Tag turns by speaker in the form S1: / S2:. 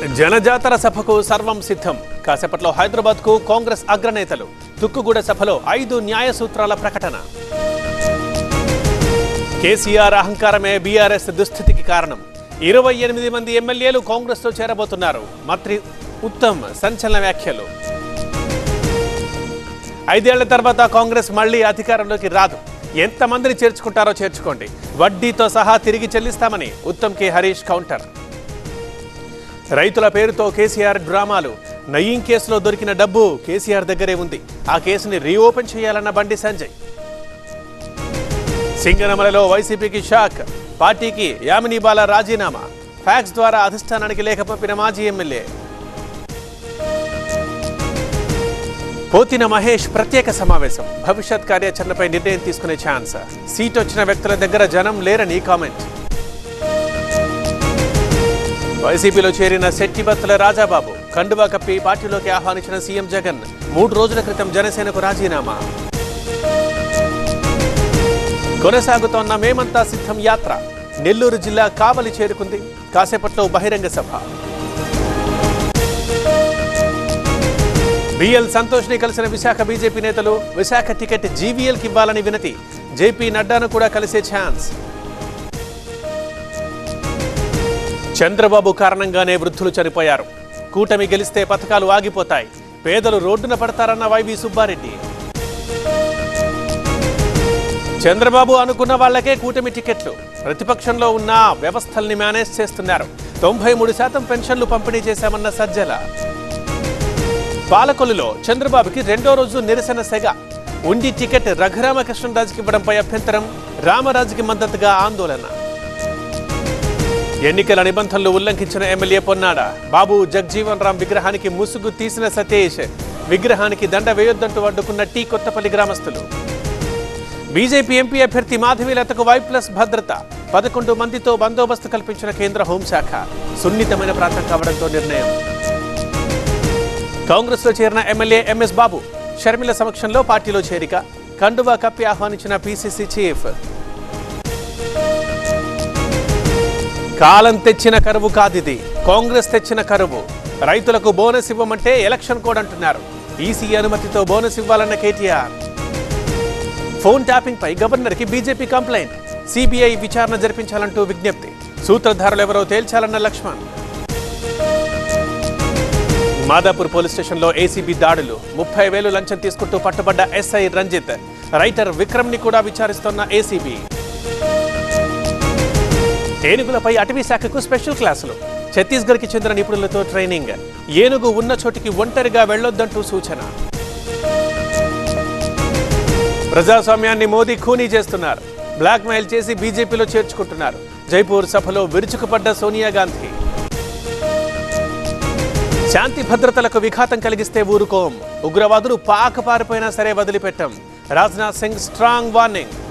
S1: జనజాతర సభకు సర్వం సిద్ధం కాసేపట్లో హైదరాబాద్ కు కాంగ్రెస్ అగ్రనేతలు తుక్కుగూడ సభలో ఐదు న్యాయ సూత్రాల ప్రకటన కేసీఆర్ అహంకారమే బీఆర్ఎస్ దుస్థితికి కారణం ఇరవై ఎనిమిది మంది ఎమ్మెల్యేలు కాంగ్రెస్ లో చేరబోతున్నారు మంత్రి ఉత్తమ్ సంచలన వ్యాఖ్యలు ఐదేళ్ల తర్వాత కాంగ్రెస్ మళ్లీ అధికారంలోకి రాదు ఎంతమందిని చేర్చుకుంటారో చేర్చుకోండి వడ్డీతో సహా తిరిగి చెల్లిస్తామని ఉత్తమ్ కే హరీష్ కౌంటర్ రైతుల పేరుతో కేసీఆర్ డ్రామాలు నయీం కేసులో దొరికిన డబ్బు కేసీఆర్ దగ్గరే ఉంది ఆ కేసుని రీఓపెన్ చేయాలన్న బండి సంజయ్ సింగనమలలో వైసీపీకి షాక్ పార్టీకి యామిని బాల రాజీనామా ఫ్యాక్స్ ద్వారా అధిష్టానానికి లేఖ పంపిన మాజీ ఎమ్మెల్యే పోతిన మహేష్ ప్రత్యేక సమావేశం భవిష్యత్ కార్యాచరణపై నిర్ణయం తీసుకునే ఛాన్స్ సీట్ వచ్చిన వ్యక్తుల దగ్గర జనం లేరని కామెంట్ వైసీపీలో చేరిన శెట్టిబత్తుల రాజాబాబు కండువా కప్పి పార్టీలోకి ఆహ్వానించిన సీఎం జగన్ మూడు రోజుల క్రితం జనసేనకు రాజీనామా కొనసాగుతోన్న మేమంతా సిద్ధం యాత్ర నెల్లూరు జిల్లా కావలి చేరుకుంది కాసేపట్లో బహిరంగ సభ బిఎల్ సంతోష్ ని కలిసిన విశాఖ బీజేపీ నేతలు విశాఖ టికెట్ జీవీఎల్ కి ఇవ్వాలని వినతి జేపీ నడ్డాను కూడా కలిసే ఛాన్స్ చంద్రబాబు కారణంగానే వృద్ధులు చనిపోయారు కూటమి గెలిస్తే పథకాలు ఆగిపోతాయి పేదలు రోడ్డున పడతారన్న వైవి సుబ్బారెడ్డి చంద్రబాబు అనుకున్న వాళ్ళకే కూటమి టికెట్లు ప్రతిపక్షంలో ఉన్న వ్యవస్థల్ని మేనేజ్ చేస్తున్నారు తొంభై మూడు శాతం పెన్షన్లు పంపిణీ చేశామన్న సజ్జల పాలకొల్లులో చంద్రబాబుకి రెండో రోజు నిరసన సెగ ఉండి టికెట్ రఘురామకృష్ణరాజుకి ఇవ్వడంపై అభ్యంతరం రామరాజుకి మద్దతుగా ఆందోళన ఎన్నికల నిబంధనలు ఉల్లంఘించిన ఎమ్మెల్యే పొన్నాడ బాబు జగ్జీవన్ రామ్ విగ్రహానికి ముసుగు తీసిన సతీష్ విగ్రహానికి దండ వేయొద్దంటూ అడ్డుకున్న టీ కొత్తపల్లి గ్రామస్తులు బీజేపీ ఎంపీ అభ్యర్థి మాధవీలతకు వై ప్లస్ భద్రత పదకొండు మందితో బందోబస్తు కల్పించిన కేంద్ర హోంశాఖ సున్నితమైన ప్రాంతం కావడంతో నిర్ణయం కాంగ్రెస్లో చేరిన ఎమ్మెల్యే ఎంఎస్ బాబు షర్మిల సమక్షంలో పార్టీలో చేరిక కండువా కప్పి ఆహ్వానించిన పీసీసీ చీఫ్ కాలం తెచ్చిన కరువు కాదిది కాంగ్రెస్ తెచ్చిన కరువు రైతులకు బోనస్ ఇవ్వమంటే ఎలక్షన్ కోడ్ అంటున్నారు ఈసీ అనుమతితో బోనస్ ఇవ్వాలన్న కేటీఆర్ ఫోన్ ట్యాపింగ్ పై గవర్నర్ కి బీజేపీ కంప్లైంట్ సిబిఐ విచారణ జరిపించాలంటూ విజ్ఞప్తి సూత్రధారులు ఎవరో తేల్చాలన్న లక్ష్మణ్ మాదాపూర్ పోలీస్ స్టేషన్లో ఏసీబీ దాడులు ముప్పై వేలు లంచం తీసుకుంటూ పట్టుబడ్డ ఎస్ఐ రంజిత్ రైటర్ విక్రమ్ ని కూడా విచారిస్తోన్న ఏసీబీ ఏనుగులపై అటవీ శాఖకు స్పెషల్ క్లాసులు ఛత్తీస్గఢ్కి చెందిన నిపుణులతో ట్రైనింగ్ ఏనుగు ఉన్న చోటికి ఒంటరిగా వెళ్లొద్దంటూ సూచన ప్రజాస్వామ్యాన్ని మోదీ ఖూనీ చేస్తున్నారు బ్లాక్ మెయిల్ చేసి బీజేపీలో చేర్చుకుంటున్నారు జైపూర్ సభలో విరుచుకుపడ్డ సోనియా గాంధీ శాంతి భద్రతలకు విఘాతం కలిగిస్తే ఊరుకోం ఉగ్రవాదులు పాక పారిపోయినా సరే వదిలిపెట్టం రాజ్నాథ్ సింగ్ స్ట్రాంగ్ వార్నింగ్